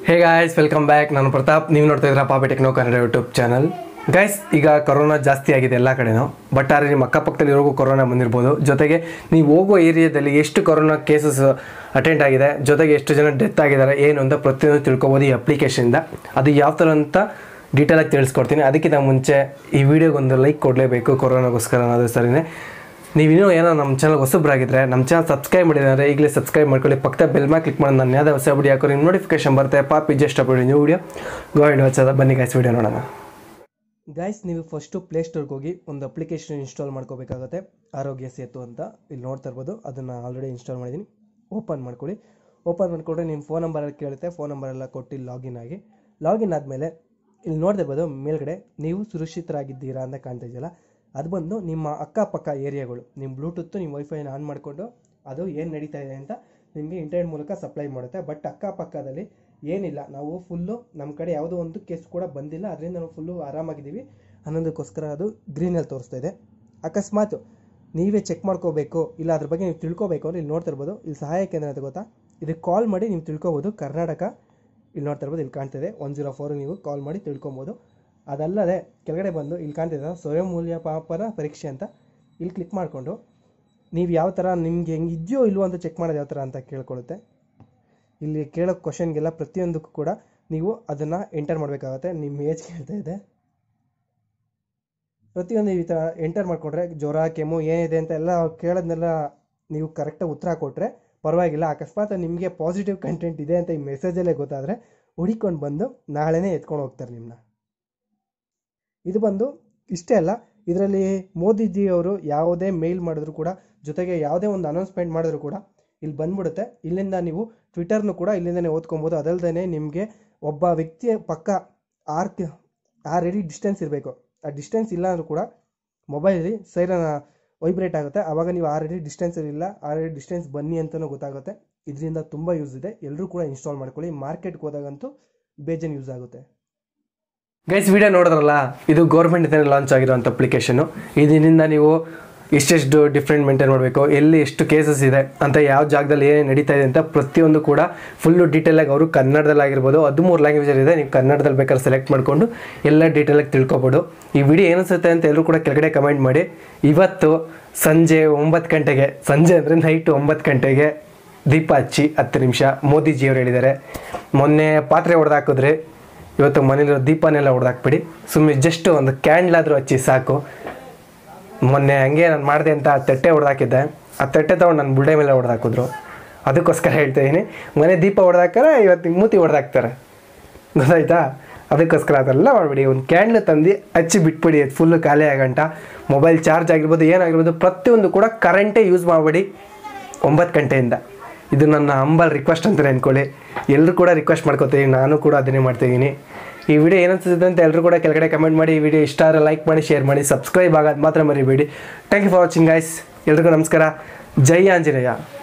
hey guys welcome back ನಾನು ಪ್ರತಾಪ್ ನೀವು ನೋಡ್ತಾ ಇದ್ದೀರಾ Papi techno Kannada YouTube channel guys ಈಗ ಕೊರೋನಾ ಜಾಸ್ತಿ ಆಗಿದೆ ಎಲ್ಲ ಕಡೆನೂ ಬಟ್ ಆದರೆ ನಿಮ್ಮ ಅಕ್ಕಪಕ್ಕದಲ್ಲಿರೋಗೂ ಕೊರೋನಾ ಬಂದಿರ್ಬೋದು ಜೊತೆಗೆ ನೀವು ಹೋಗೋ ಏರಿಯಾದಲ್ಲಿ ಎಷ್ಟು ಕೊರೋನಾ ಕೇಸಸ್ ಅಟೆಂಡ್ ಆಗಿದೆ ಜೊತೆಗೆ ಎಷ್ಟು ಜನ ಡೆತ್ ಆಗಿದ್ದಾರೆ ಏನು ಅಂತ ಪ್ರತಿಯೊಂದು ತಿಳ್ಕೊಬೋದು ಈ ಅಪ್ಲಿಕೇಶನಿಂದ ಅದು ಯಾವ ಥರ ಅಂತ ಡೀಟೇಲಾಗಿ ತಿಳಿಸ್ಕೊಡ್ತೀನಿ ಅದಕ್ಕಿಂತ ಮುಂಚೆ ಈ ವಿಡಿಯೋಗೊಂದು ಲೈಕ್ ಕೊಡಲೇಬೇಕು ಕೊರೋನಾಗೋಸ್ಕರ ಅನ್ನೋದು ಸರಿನೇ ನೀವಿನ್ನೂ ಏನೋ ನಮ್ಮ ಚಾನಲ್ ಹೊಸಬ್ರಾಗಿದ್ರೆ ನಮ್ಮ ಚಾನಲ್ ಸಬ್ಸ್ಕ್ರೈಬ್ ಮಾಡಿದ್ರೆ ಈಗಲೇ ಸಬ್ಸ್ಕ್ರೈಬ್ ಮಾಡ್ಕೊಳ್ಳಿ ಪಕ್ಕದ ಬೆಲ್ ಮ್ಯಾಕ್ ಕ್ಲಿಕ್ ಮಾಡಿ ನಾನು ಯಾವುದೇ ಹೊಸ ವಿಡಿಯೋ ಹಾಕೋ ನಿಮ್ಮ ನೋಟಿಫಿಕೇಶನ್ ಬರುತ್ತೆ Papi just upload new video gold ವಚ್ಚದ ಬನ್ನಿ ಗಾಯ್ಸ್ ವಿಡಿಯೋ ನೋಡೋಣ ಗೈಸ್ ನೀವು ಫಸ್ಟು ಪ್ಲೇಸ್ಟೋರ್ಗೆ ಹೋಗಿ ಒಂದು ಅಪ್ಲಿಕೇಶನ್ ಇನ್ಸ್ಟಾಲ್ ಮಾಡ್ಕೋಬೇಕಾಗುತ್ತೆ ಆರೋಗ್ಯ ಸೇತು ಅಂತ ಇಲ್ಲಿ ನೋಡ್ತಾ ಇರ್ಬೋದು ಅದನ್ನು ಆಲ್ರೆಡಿ ಇನ್ಸ್ಟಾಲ್ ಮಾಡಿದ್ದೀನಿ ಓಪನ್ ಮಾಡ್ಕೊಳ್ಳಿ ಓಪನ್ ಮಾಡಿಕೊಂಡ್ರೆ ನಿಮ್ಮ ಫೋನ್ ನಂಬರಲ್ಲಿ ಕೇಳುತ್ತೆ ಫೋನ್ ನಂಬರೆಲ್ಲ ಕೊಟ್ಟು ಲಾಗಿನ್ ಆಗಿ ಲಾಗಿನ್ ಆದಮೇಲೆ ಇಲ್ಲಿ ನೋಡ್ತಿರ್ಬೋದು ಮೇಲ್ಗಡೆ ನೀವು ಸುರಕ್ಷಿತರಾಗಿದ್ದೀರಾ ಅಂತ ಕಾಣ್ತಾ ಇದೆಯಲ್ಲ ಅದು ಬಂದು ನಿಮ್ಮ ಅಕ್ಕಪಕ್ಕ ಏರಿಯಾಗಳು ನಿಮ್ಮ ಬ್ಲೂಟೂತ್ ನಿಮ್ಮ ವೈಫೈನ ಆನ್ ಮಾಡಿಕೊಂಡು ಅದು ಏನು ನಡೀತಾ ಇದೆ ಅಂತ ನಿಮಗೆ ಇಂಟರ್ನೆಟ್ ಮೂಲಕ ಸಪ್ಲೈ ಮಾಡುತ್ತೆ ಬಟ್ ಅಕ್ಕಪಕ್ಕದಲ್ಲಿ ಏನಿಲ್ಲ ನಾವು ಫುಲ್ಲು ನಮ್ಮ ಕಡೆ ಯಾವುದೋ ಒಂದು ಕೇಸ್ ಕೂಡ ಬಂದಿಲ್ಲ ಅದರಿಂದ ನಾವು ಫುಲ್ಲು ಆರಾಮಾಗಿದ್ದೀವಿ ಅನ್ನೋದಕ್ಕೋಸ್ಕರ ಅದು ಗ್ರೀನಲ್ಲಿ ತೋರಿಸ್ತಾ ಇದೆ ಅಕಸ್ಮಾತ್ ನೀವೇ ಚೆಕ್ ಮಾಡ್ಕೋಬೇಕು ಇಲ್ಲ ಅದ್ರ ಬಗ್ಗೆ ನೀವು ತಿಳ್ಕೊಬೇಕು ಅಂದ್ರೆ ಇಲ್ಲಿ ನೋಡ್ತಾ ಇರ್ಬೋದು ಇಲ್ಲಿ ಸಹಾಯ ಕೇಂದ್ರ ಅಂತ ಗೊತ್ತಾ ಇದಕ್ಕೆ ಕಾಲ್ ಮಾಡಿ ನೀವು ತಿಳ್ಕೊಬೋದು ಕರ್ನಾಟಕ ಇಲ್ಲಿ ನೋಡ್ತಾ ಇರ್ಬೋದು ಇಲ್ಲಿ ಕಾಣ್ತಿದೆ ಒನ್ ಜೀರೋ ಫೋರ್ ನೀವು ಕಾಲ್ ಮಾಡಿ ತಿಳ್ಕೊಬೋದು ಅದಲ್ಲದೆ ಕೆಳಗಡೆ ಬಂದು ಇಲ್ಲಿ ಕಾಣ್ತಿದೆ ಸ್ವಯಂ ಮೌಲ್ಯಮಾಪನ ಪರೀಕ್ಷೆ ಅಂತ ಇಲ್ಲಿ ಕ್ಲಿಕ್ ಮಾಡಿಕೊಂಡು ನೀವು ಯಾವ ಥರ ನಿಮ್ಗೆ ಹೆಂಗೆ ಇದೆಯೋ ಇಲ್ವೋ ಅಂತ ಚೆಕ್ ಮಾಡೋದು ಯಾವ ಥರ ಅಂತ ಕೇಳ್ಕೊಳ್ಳುತ್ತೆ ಇಲ್ಲಿ ಕೇಳೋ ಕ್ವಶನ್ಗೆಲ್ಲ ಪ್ರತಿಯೊಂದಕ್ಕೂ ಕೂಡ ನೀವು ಅದನ್ನು ಎಂಟರ್ ಮಾಡಬೇಕಾಗುತ್ತೆ ನಿಮ್ಮ ಏಜ್ ಕೇಳ್ತಾ ಇದೆ ಪ್ರತಿಯೊಂದು ಈ ಥರ ಎಂಟರ್ ಮಾಡಿಕೊಂಡ್ರೆ ಜ್ವರ ಕೆಮ್ಮು ಏನಿದೆ ಅಂತ ಎಲ್ಲ ಕೇಳೋದನ್ನೆಲ್ಲ ನೀವು ಕರೆಕ್ಟಾಗಿ ಉತ್ತರ ಕೊಟ್ಟರೆ ಪರವಾಗಿಲ್ಲ ಅಕಸ್ಮಾತ್ ನಿಮಗೆ ಪಾಸಿಟಿವ್ ಕಂಟೆಂಟ್ ಇದೆ ಅಂತ ಈ ಮೆಸೇಜಲ್ಲೇ ಗೊತ್ತಾದರೆ ಹುಡಿಕೊಂಡು ಬಂದು ನಾಳೆನೇ ಎತ್ಕೊಂಡು ಹೋಗ್ತಾರೆ ನಿಮ್ಮನ್ನ ಇದು ಬಂದು ಇಷ್ಟೇ ಅಲ್ಲ ಇದರಲ್ಲಿ ಮೋದಿಜಿಯವರು ಯಾವುದೇ ಮೇಲ್ ಮಾಡಿದ್ರು ಕೂಡ ಜೊತೆಗೆ ಯಾವುದೇ ಒಂದು ಅನೌನ್ಸ್ಮೆಂಟ್ ಮಾಡಿದ್ರು ಕೂಡ ಇಲ್ಲಿ ಬಂದ್ಬಿಡುತ್ತೆ ಇಲ್ಲಿಂದ ನೀವು ಟ್ವಿಟರ್ನು ಕೂಡ ಇಲ್ಲಿಂದನೇ ಓದ್ಕೊಬೋದು ಅದಲ್ಲದೆ ನಿಮಗೆ ಒಬ್ಬ ವ್ಯಕ್ತಿಯ ಪಕ್ಕ ಆರ್ ಕೆ ಆರು ಅಡಿ ಡಿಸ್ಟೆನ್ಸ್ ಇರಬೇಕು ಆ ಡಿಸ್ಟೆನ್ಸ್ ಇಲ್ಲ ಅಂದರೂ ಕೂಡ ಮೊಬೈಲಲ್ಲಿ ಸೈರನ್ ವೈಬ್ರೇಟ್ ಆಗುತ್ತೆ ಆವಾಗ ನೀವು ಆರು ಅಡಿ ಡಿಸ್ಟೆನ್ಸ್ ಇಲ್ಲ ಆರು ಅಡಿ ಡಿಸ್ಟೆನ್ಸ್ ಬನ್ನಿ ಅಂತಲೂ ಗೊತ್ತಾಗುತ್ತೆ ಇದರಿಂದ ತುಂಬ ಯೂಸ್ ಇದೆ ಎಲ್ಲರೂ ಕೂಡ ಇನ್ಸ್ಟಾಲ್ ಮಾಡ್ಕೊಳ್ಳಿ ಮಾರ್ಕೆಟ್ಗೆ ಹೋದಾಗಂತೂ ಬೇಜನ್ ಯೂಸ್ ಆಗುತ್ತೆ ಗೈಸ್ ವಿಡಿಯೋ ನೋಡಿದ್ರಲ್ಲ ಇದು ಗೌರ್ಮೆಂಟ್ ಲಾಂಚ್ ಆಗಿರೋಂಥ ಅಪ್ಲಿಕೇಶನು ಇದರಿಂದ ನೀವು ಎಷ್ಟೆಷ್ಟು ಡಿಫ್ರೆಂಟ್ ಮೇಂಟೈನ್ ಮಾಡಬೇಕು ಎಲ್ಲಿ ಎಷ್ಟು ಕೇಸಸ್ ಇದೆ ಅಂತ ಯಾವ ಜಾಗದಲ್ಲಿ ಏನೇನು ನಡೀತಾ ಇದೆ ಅಂತ ಪ್ರತಿಯೊಂದು ಕೂಡ ಫುಲ್ಲು ಡೀಟೇಲಾಗಿ ಅವರು ಕನ್ನಡದಲ್ಲಿ ಆಗಿರ್ಬೋದು ಹದಿಮೂರು ಲ್ಯಾಂಗ್ವೇಜಲ್ಲಿ ಇದೆ ನೀವು ಕನ್ನಡದಲ್ಲಿ ಬೇಕಾದ್ರೆ ಸೆಲೆಕ್ಟ್ ಮಾಡಿಕೊಂಡು ಎಲ್ಲ ಡೀಟೇಲಾಗಿ ತಿಳ್ಕೊಬೋದು ಈ ವಿಡಿಯೋ ಏನಿಸುತ್ತೆ ಅಂತ ಎಲ್ಲರೂ ಕೂಡ ಕೆಳಗಡೆ ಕಮೆಂಟ್ ಮಾಡಿ ಇವತ್ತು ಸಂಜೆ ಒಂಬತ್ತು ಗಂಟೆಗೆ ಸಂಜೆ ಅಂದರೆ ನೈಟು ಒಂಬತ್ತು ಗಂಟೆಗೆ ದೀಪ ಹಚ್ಚಿ ಹತ್ತು ನಿಮಿಷ ಮೋದಿಜಿಯವರು ಹೇಳಿದ್ದಾರೆ ಮೊನ್ನೆ ಪಾತ್ರೆ ಹೊಡೆದಾಕಿದ್ರೆ ಇವತ್ತು ಮನೇಲಿರೋ ದೀಪನೆಲ್ಲ ಹೊಡೆದಾಕ್ಬಿಡಿ ಸುಮ್ಮನೆ ಜಸ್ಟ್ ಒಂದು ಕ್ಯಾಂಡ್ಲಾದರೂ ಹಚ್ಚಿ ಸಾಕು ಮೊನ್ನೆ ಹಂಗೆ ನಾನು ಮಾಡಿದೆ ಅಂತ ಆ ತಟ್ಟೆ ಹೊಡೆದಾಕಿದ್ದೆ ಆ ತಟ್ಟೆ ತೊಗೊಂಡು ನನ್ನ ಬುಲ್ಡೆ ಮೇಲೆ ಹೊಡೆದಾಕಿದ್ರು ಅದಕ್ಕೋಸ್ಕರ ಹೇಳ್ತಾ ಇದ್ದೀನಿ ಮನೆ ದೀಪ ಹೊಡೆದಾಕ್ತಾರೆ ಇವತ್ತು ಮೂತಿ ಹೊಡೆದಾಕ್ತಾರೆ ಗೊತ್ತಾಯ್ತಾ ಅದಕ್ಕೋಸ್ಕರ ಅದೆಲ್ಲ ಮಾಡಬೇಡಿ ಒಂದು ಕ್ಯಾಂಡ್ಲ್ ತಂದು ಹಚ್ಚಿ ಬಿಟ್ಬಿಡಿ ಅದು ಫುಲ್ಲು ಖಾಲಿ ಆಗಂಟ ಮೊಬೈಲ್ ಚಾರ್ಜ್ ಆಗಿರ್ಬೋದು ಏನಾಗಿರ್ಬೋದು ಪ್ರತಿಯೊಂದು ಕೂಡ ಕರೆಂಟೇ ಯೂಸ್ ಮಾಡಬೇಡಿ ಒಂಬತ್ತು ಗಂಟೆಯಿಂದ ಇದು ನನ್ನ ಹಂಬಲ್ ರಿಕ್ವೆಸ್ಟ್ ಅಂತಲೇ ಅಂದ್ಕೊಳ್ಳಿ ಎಲ್ಲರೂ ಕೂಡ ರಿಕ್ವೆಸ್ಟ್ ಮಾಡ್ಕೋತೀನಿ ನಾನು ಕೂಡ ಅದನ್ನೇ ಮಾಡ್ತಾಯಿದ್ದೀನಿ ಈ ವಿಡಿಯೋ ಏನನ್ಸುತ್ತೆ ಅಂತ ಎಲ್ಲರೂ ಕೂಡ ಕೆಳಗಡೆ ಕಮೆಂಟ್ ಮಾಡಿ ಈ ವಿಡಿಯೋ ಇಷ್ಟ ಆದರೆ ಲೈಕ್ ಮಾಡಿ ಶೇರ್ ಮಾಡಿ ಸಬ್ಸ್ಕ್ರೈಬ್ ಆಗೋದು ಮಾತ್ರ ಮರಿಬೇಡಿ thank you for watching guys ಎಲ್ರಿಗೂ ನಮಸ್ಕಾರ ಜೈ ಆಂಜನೇಯ